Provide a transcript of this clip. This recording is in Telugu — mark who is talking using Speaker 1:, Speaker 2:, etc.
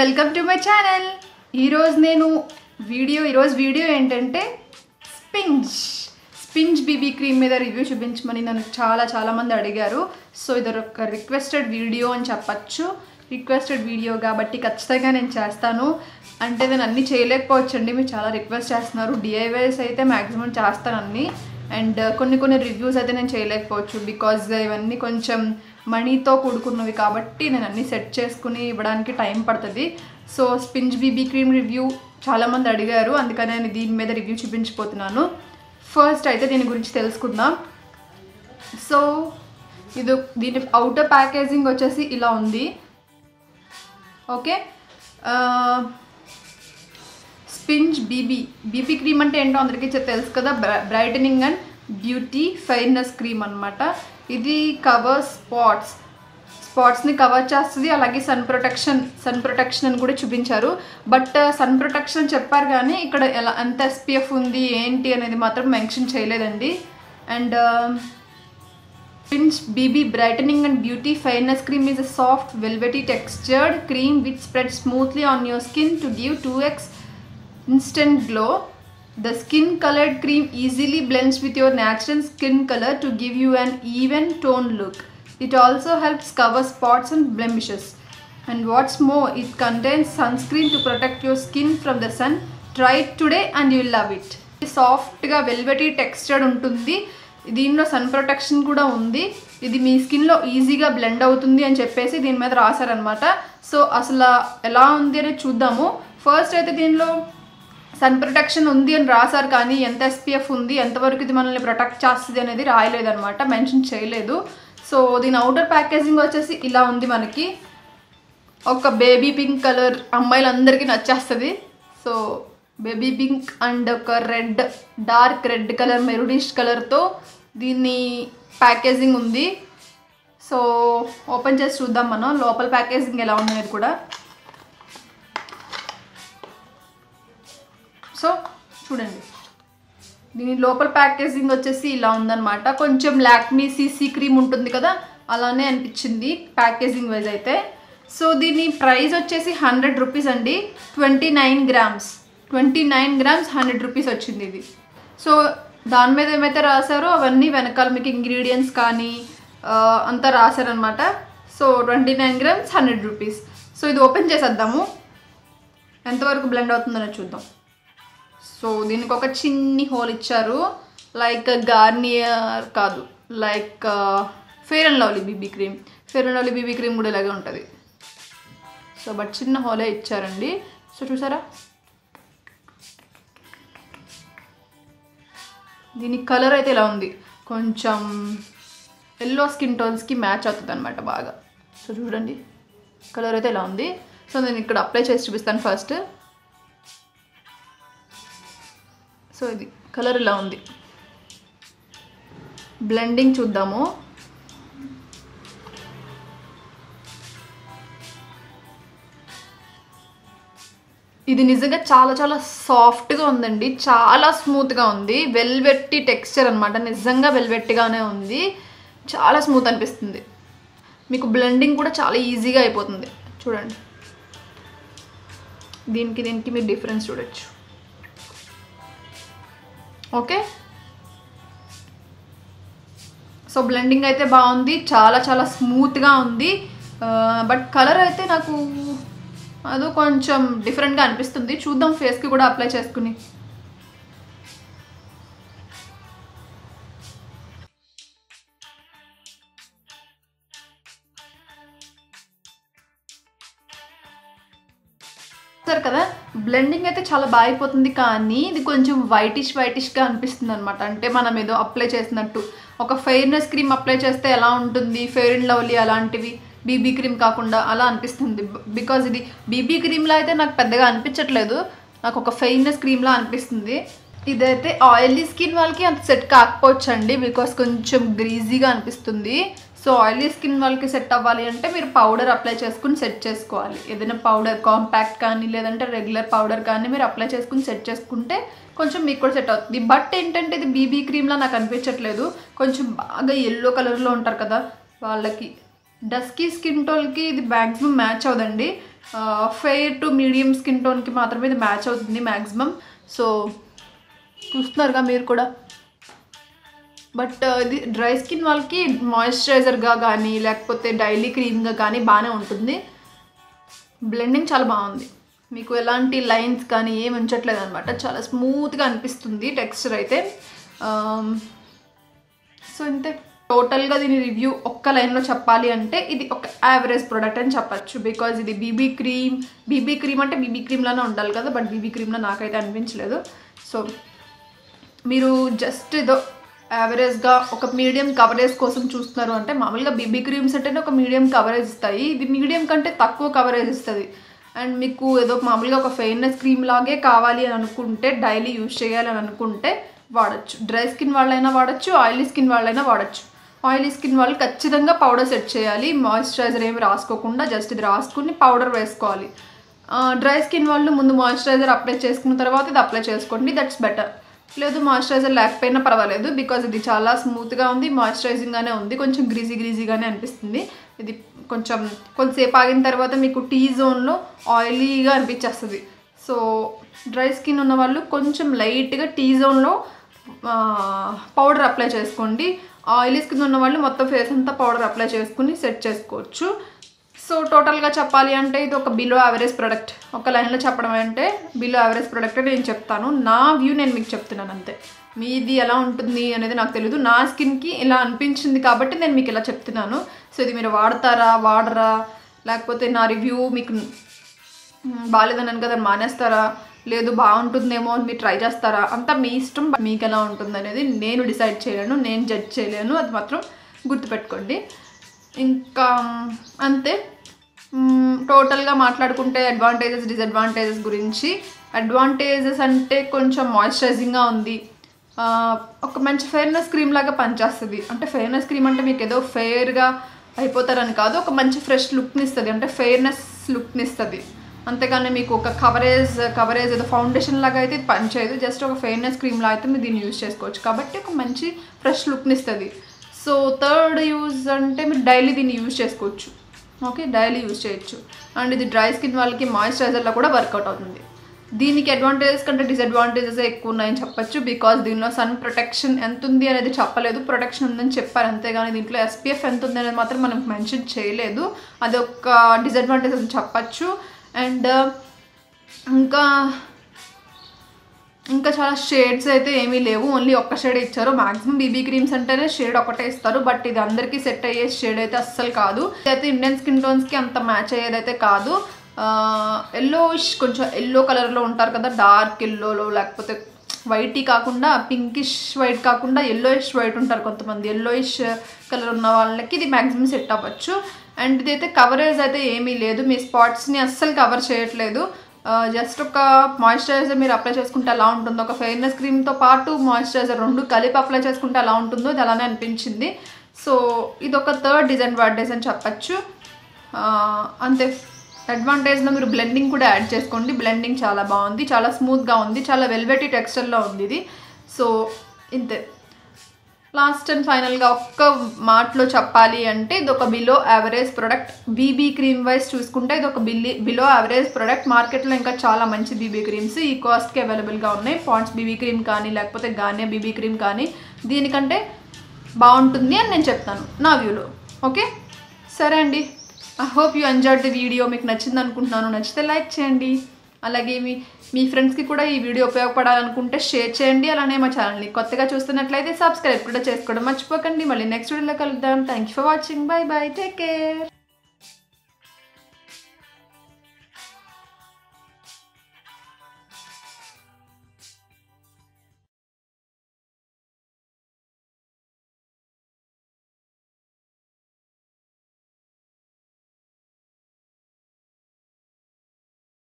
Speaker 1: వెల్కమ్ టు మై ఛానల్ ఈరోజు నేను వీడియో ఈరోజు వీడియో ఏంటంటే స్పింజ్ స్పింజ్ బీబీ క్రీమ్ మీద రివ్యూ చూపించమని నన్ను చాలా చాలా మంది అడిగారు సో ఇది ఒక రిక్వెస్టెడ్ వీడియో అని చెప్పచ్చు రిక్వెస్టెడ్ వీడియో కాబట్టి ఖచ్చితంగా నేను చేస్తాను అంటే నేను అన్నీ చేయలేకపోవచ్చు అండి మీరు చాలా రిక్వెస్ట్ చేస్తున్నారు డిఐవైస్ అయితే మ్యాక్సిమం చేస్తాను అన్నీ అండ్ కొన్ని కొన్ని రివ్యూస్ అయితే నేను చేయలేకపోవచ్చు బికాజ్ ఇవన్నీ కొంచెం మనీతో కూడుకున్నవి కాబట్టి నేను అన్నీ సెట్ చేసుకుని ఇవ్వడానికి టైం పడుతుంది so Spinz BB cream review చాలామంది అడిగారు అందుకని నేను దీని మీద రివ్యూ చూపించిపోతున్నాను ఫస్ట్ అయితే దీని గురించి తెలుసుకుందాం సో ఇది దీని అవుటర్ ప్యాకేజింగ్ వచ్చేసి ఇలా ఉంది okay Spinz BB BB cream అంటే ఏంటో అందరికీ చె- తెలుసు కదా brightening and beauty fairness cream అన్నమాట ఇది కవర్ స్పాట్స్ స్పాట్స్ని కవర్ చేస్తుంది అలాగే సన్ ప్రొటెక్షన్ సన్ ప్రొటెక్షన్ అని కూడా చూపించారు బట్ సన్ ప్రొటెక్షన్ చెప్పారు కానీ ఇక్కడ ఎలా ఎంత ఎస్పీఎఫ్ ఉంది ఏంటి అనేది మాత్రం మెన్షన్ చేయలేదండి and Pinch BB Brightening and Beauty Fairness Cream is a soft, velvety textured cream which spreads smoothly on your skin to give 2x instant glow. The skin colored cream easily blends with your natural skin color to give you an even toned look. It also helps cover spots and blemishes. And what's more, it contains sunscreen to protect your skin from the sun. Try it today and you'll love it. సాఫ్ట్గా వెల్వెటీ టెక్స్చర్డ్ ఉంటుంది దీనిలో సన్ ప్రొటెక్షన్ కూడా ఉంది ఇది మీ స్కిన్లో ఈజీగా బ్లెండ్ అవుతుంది అని చెప్పేసి దీని మీద రాశారనమాట సో అసలు ఎలా ఉంది అనేది చూద్దాము ఫస్ట్ అయితే దీనిలో సన్ ప్రొటెక్షన్ ఉంది అని రాశారు కానీ ఎంత ఎస్పీఎఫ్ ఉంది ఎంతవరకు ఇది మనల్ని ప్రొటెక్ట్ చేస్తుంది అనేది రాయలేదన్నమాట మెన్షన్ చేయలేదు సో దీని అవుటర్ ప్యాకేజింగ్ వచ్చేసి ఇలా ఉంది మనకి ఒక బేబీ పింక్ కలర్ అమ్మాయిలందరికీ నచ్చేస్తుంది సో బేబీ పింక్ అండ్ ఒక red dark red colour maroonish కలర్తో దీన్ని ప్యాకేజింగ్ ఉంది సో ఓపెన్ చేసి చూద్దాం మనం లోపల ప్యాకేజింగ్ ఎలా ఉంది అనేది కూడా సో చూడండి దీని లోపల ప్యాకేజింగ్ వచ్చేసి ఇలా ఉందన్నమాట కొంచెం లాక్మీ సీసీ క్రీమ్ ఉంటుంది కదా అలానే అనిపించింది ప్యాకేజింగ్ వైజ్ అయితే సో దీని ప్రైస్ వచ్చేసి హండ్రెడ్ రూపీస్ అండి twenty nine grams twenty nine grams hundred rupees వచ్చింది ఇది సో దాని మీద ఏమైతే రాశారో అవన్నీ వెనకాల మీకు ఇంగ్రీడియంట్స్ కానీ ఆ, అంతా రాశారనమాట so twenty nine grams hundred rupees so ఇది ఓపెన్ చేసేద్దాము ఎంతవరకు బ్లెండ్ అవుతుందో చూద్దాం సో దీనికి ఒక చిన్ని హోల్ ఇచ్చారు లైక్ గార్నియర్ కాదు like Fair and Lovely BB cream Fair and Lovely BB cream కూడా ఇలాగే ఉంటుంది సో బట్ చిన్న హోలే ఇచ్చారండి సో చూసారా దీని కలర్ అయితే ఇలా ఉంది కొంచెం ఎల్లో స్కిన్ టోన్స్కి మ్యాచ్ అవుతుంది అనమాట బాగా సో చూడండి కలర్ అయితే ఇలా ఉంది సో నేను ఇక్కడ అప్లై చేసి చూపిస్తాను ఫస్ట్ సో ఇది కలర్ ఇలా ఉంది బ్లెండింగ్ చూద్దాము ఇది నిజంగా చాలా చాలా సాఫ్ట్గా ఉందండి చాలా స్మూత్గా ఉంది వెల్వెట్టి టెక్స్చర్ అనమాట నిజంగా వెల్వెట్టిగానే ఉంది చాలా స్మూత్ అనిపిస్తుంది మీకు బ్లెండింగ్ కూడా చాలా ఈజీగా అయిపోతుంది చూడండి దీనికి దీనికి మీరు డిఫరెన్స్ చూడొచ్చు ఓకే సో బ్లెండింగ్ అయితే బాగుంది చాలా చాలా స్మూత్గా ఉంది బట్ కలర్ అయితే నాకు అదో కొంచెం డిఫరెంట్గా అనిపిస్తుంది చూద్దాం ఫేస్కి కూడా అప్లై చేసుకుని చూస్తారు కదా బ్లెండింగ్ అయితే చాలా బాగా అయిపోతుంది కానీ ఇది కొంచెం వైటిష్ వైటిష్గా అనిపిస్తుంది అనమాట అంటే మనం ఏదో అప్లై చేసినట్టు ఒక ఫెయిర్నెస్ క్రీమ్ అప్లై చేస్తే ఎలా ఉంటుంది ఫెయిర్ అండ్ లవ్లీ అలాంటివి బీబీ క్రీమ్ కాకుండా అలా అనిపిస్తుంది బికాజ్ ఇది బీబీ క్రీమ్లో అయితే నాకు పెద్దగా అనిపించట్లేదు నాకు ఒక ఫెయిర్నెస్ క్రీమ్లా అనిపిస్తుంది ఇదైతే ఆయిలీ స్కిన్ వాళ్ళకి అంత సెట్ కాకపోవచ్చు అండి బికాస్ కొంచెం గ్రీజీగా అనిపిస్తుంది సో ఆయిలీ స్కిన్ వాళ్ళకి సెట్ అవ్వాలి అంటే మీరు పౌడర్ అప్లై చేసుకుని సెట్ చేసుకోవాలి ఏదైనా పౌడర్ కాంపాక్ట్ కానీ లేదంటే రెగ్యులర్ పౌడర్ కానీ మీరు అప్లై చేసుకుని సెట్ చేసుకుంటే కొంచెం మీకు కూడా సెట్ అవుతుంది బట్ ఏంటంటే ఇది బీబీ క్రీమ్లా నాకు అనిపించట్లేదు కొంచెం బాగా ఎల్లో కలర్లో ఉంటారు కదా వాళ్ళకి డస్కీ స్కిన్ టోన్కి ఇది మ్యాక్సిమం మ్యాచ్ అవ్వదండి ఫెయిర్ టు మీడియం స్కిన్ టోన్కి మాత్రమే ఇది మ్యాచ్ అవుతుంది మ్యాక్సిమం సో చూస్తున్నారుగా మీరు కూడా బట్ ఇది డ్రై స్కిన్ వాళ్ళకి మాయిశ్చరైజర్గా కానీ లేకపోతే డైలీ క్రీమ్గా కానీ బాగానే ఉంటుంది బ్లెండింగ్ చాలా బాగుంది మీకు ఎలాంటి లైన్స్ కానీ ఏమి ఉంచట్లేదు అనమాట చాలా స్మూత్గా అనిపిస్తుంది టెక్స్చర్ అయితే సో ఇంతే టోటల్గా దీని రివ్యూ ఒక్క లైన్లో చెప్పాలి అంటే ఇది ఒక యావరేజ్ ప్రోడక్ట్ అని చెప్పచ్చు బికాజ్ ఇది బీబీ క్రీమ్ బీబీ క్రీమ్ అంటే బీబీ క్రీమ్లోనే ఉండాలి కదా బట్ బీబీ క్రీమ్లో నాకైతే అనిపించలేదు సో మీరు జస్ట్ ఏదో యావరేజ్గా ఒక మీడియం కవరేజ్ కోసం చూస్తున్నారు అంటే మామూలుగా బీబీ క్రీమ్స్ అంటేనే ఒక మీడియం కవరేజ్ ఇస్తాయి ఇది మీడియం కంటే తక్కువ కవరేజ్ ఇస్తుంది అండ్ మీకు ఏదో మామూలుగా ఒక ఫెయిర్నెస్ క్రీమ్ లాగే కావాలి అని అనుకుంటే డైలీ యూజ్ చేయాలి అని అనుకుంటే వాడచ్చు డ్రై స్కిన్ వాళ్ళైనా వాడచ్చు ఆయిలీ స్కిన్ వాళ్ళైనా వాడచ్చు ఆయిలీ స్కిన్ వాళ్ళు ఖచ్చితంగా పౌడర్ సెట్ చేయాలి మాయిశ్చరైజర్ ఏమి రాసుకోకుండా జస్ట్ ఇది రాసుకుని పౌడర్ వేసుకోవాలి డ్రై స్కిన్ వాళ్ళు ముందు మాయిశ్చరైజర్ అప్లై చేసుకున్న తర్వాత ఇది అప్లై చేసుకోండి దట్స్ బెటర్ లేదు మాయిశ్చరైజర్ లేకపోయినా పర్వాలేదు బికాజ్ ఇది చాలా స్మూత్గా ఉంది మాయిశ్చరైజింగ్గానే ఉంది కొంచెం గ్రీజీ గ్రీజీగానే అనిపిస్తుంది ఇది కొంచెం కొంతసేపు ఆగిన తర్వాత మీకు టీ జోన్లో ఆయిలీగా అనిపించేస్తుంది సో డ్రై స్కిన్ ఉన్న వాళ్ళు కొంచెం లైట్గా టీ జోన్లో పౌడర్ అప్లై చేసుకోండి ఆయిలీ స్కిన్ ఉన్న వాళ్ళు మొత్తం ఫేస్ అంతా పౌడర్ అప్లై చేసుకుని సెట్ చేసుకోవచ్చు సో టోటల్గా చెప్పాలి అంటే ఇది ఒక బిలో యావరేజ్ ప్రోడక్ట్ ఒక లైన్లో చెప్పడం అంటే బిలో యావరేజ్ ప్రోడక్ట్ నేను చెప్తాను నా వ్యూ నేను మీకు చెప్తున్నాను అంతే మీది ఎలా ఉంటుంది అనేది నాకు తెలియదు నా స్కిన్కి ఇలా అనిపించింది కాబట్టి నేను మీకు ఇలా చెప్తున్నాను సో ఇది మీరు వాడతారా వాడరా లేకపోతే నా రివ్యూ మీకు మ్, బాగాలేదన్నాను కదా మానేస్తారా లేదు బాగుంటుందేమో అని మీరు ట్రై చేస్తారా అంతా మీ ఇష్టం మీకు ఎలా ఉంటుంది అనేది నేను డిసైడ్ చేయలేను నేను జడ్జ్ చేయలేను అది మాత్రం గుర్తుపెట్టుకోండి ఇంకా మ్, అంతే మ్, టోటల్గా మాట్లాడుకుంటే అడ్వాంటేజెస్ డిసడ్వాంటేజెస్ గురించి అడ్వాంటేజెస్ అంటే కొంచెం మాయిశ్చరైజింగ్గా ఉంది ఆ, ఒక మంచి ఫెయిర్నెస్ క్రీమ్ లాగా పనిచేస్తుంది అంటే ఫెయిర్నెస్ క్రీమ్ అంటే మీకు ఏదో ఫెయిర్గా అయిపోతారని కాదు ఒక మంచి ఫ్రెష్ లుక్ని ఇస్తుంది అంటే ఫెయిర్నెస్ లుక్ని ఇస్తుంది అంతేగాని మీకు ఒక కవరేజ్ కవరేజ్ ఏదో ఫౌండేషన్ లాగా అయితే ఇది పనిచేయదు జస్ట్ ఒక ఫెయిర్నెస్ క్రీమ్ లాగా అయితే మీరు దీన్ని యూజ్ చేసుకోవచ్చు కాబట్టి ఒక మంచి ఫ్రెష్ లుక్ని ఇస్తుంది సో థర్డ్ యూజ్ అంటే మీరు డైలీ దీన్ని యూజ్ చేసుకోవచ్చు ఓకే డైలీ యూజ్ చేయొచ్చు అండ్ ఇది డ్రై స్కిన్ వాళ్ళకి మాయిశ్చరైజర్లో కూడా వర్కౌట్ అవుతుంది దీనికి అడ్వాంటేజెస్ కంటే డిసడ్వాంటేజెస్ ఎక్కువ ఉన్నాయని చెప్పొచ్చు బికాస్ దీనిలో సన్ ప్రొటెక్షన్ ఎంత ఉంది అనేది చెప్పలేదు ప్రొటెక్షన్ ఉందని చెప్పారు అంతేగాని దీంట్లో ఎస్పీఎఫ్ ఎంత ఉంది అనేది మాత్రం మనం మెన్షన్ చేయలేదు అది ఒక డిసడ్వాంటేజ్ అని చెప్పచ్చు అండ్ ఇంకా ఇంకా చాలా షేడ్స్ అయితే ఏమీ లేవు ఓన్లీ ఒక్క షేడ్ ఇచ్చారు మాక్సిమం బీబీ క్రీమ్స్ అంటేనే షేడ్ ఒకటే ఇస్తారు బట్ ఇది అందరికీ సెట్ అయ్యే షేడ్ అయితే అస్సలు కాదు అయితే ఇండియన్ స్కిన్ టోన్స్కి అంత మ్యాచ్ అయ్యేదైతే కాదు ఎల్లోయిష్ కొంచెం ఎల్లో కలర్లో ఉంటారు కదా డార్క్ ఎల్లోలో లేకపోతే వైట్ కాకుండా పింకిష్ వైట్ కాకుండా ఎల్లోయిష్ వైట్ ఉంటారు కొంతమంది ఎల్లోయిష్ కలర్ ఉన్న వాళ్ళకి ఇది మ్యాక్సిమం సెట్ అవ్వచ్చు అండ్ ఇదైతే కవరేజ్ అయితే ఏమీ లేదు మీ స్పాట్స్ని అస్సలు కవర్ చేయట్లేదు జస్ట్ ఒక మాయిశ్చరైజర్ మీరు అప్లై చేసుకుంటే ఎలా ఉంటుందో ఒక ఫెయిర్నెస్ క్రీమ్తో పాటు మాయిశ్చరైజర్ రెండు కలిపి అప్లై చేసుకుంటే ఎలా ఉంటుందో ఇది అలానే అనిపించింది సో ఇది ఒక థర్డ్ డిసడ్వాంటేజ్ అని చెప్పచ్చు ఆ, అంతే అడ్వాంటేజ్లో మీరు బ్లెండింగ్ కూడా యాడ్ చేసుకోండి బ్లెండింగ్ చాలా బాగుంది చాలా స్మూత్గా ఉంది చాలా వెల్వెటీ టెక్స్చర్లో ఉంది ఇది సో ఇంతే లాస్ట్ అండ్ ఫైనల్గా ఒక్క మాటలో చెప్పాలి అంటే ఇది ఒక below average product BB cream wise చూసుకుంటే ఇది ఒక బిల్లి బిలో యావరేజ్ ప్రొడక్ట్ మార్కెట్లో ఇంకా చాలా మంచి బీబీ క్రీమ్స్ ఈ కాస్ట్కి అవైలబుల్గా ఉన్నాయి పాండ్స్ బీబీ క్రీమ్ కానీ లేకపోతే గానే బీబీ క్రీమ్ కానీ దీనికంటే బాగుంటుంది అని నేను చెప్తాను నా వ్యూలో ఓకే సరే అండి I hope you enjoyed the video మీకు నచ్చింది అనుకుంటున్నాను నచ్చితే లైక్ చేయండి అలాగే మీ మీ ఫ్రెండ్స్కి కూడా ఈ వీడియో ఉపయోగపడాలనుకుంటే షేర్ చేయండి అలానే మా ఛానల్ని కొత్తగా చూస్తున్నట్లయితే సబ్స్క్రైబ్ కూడా చేసుకోవడం మర్చిపోకండి మళ్ళీ నెక్స్ట్ వీడియోలో కలుద్దాం thank you for watching bye bye take care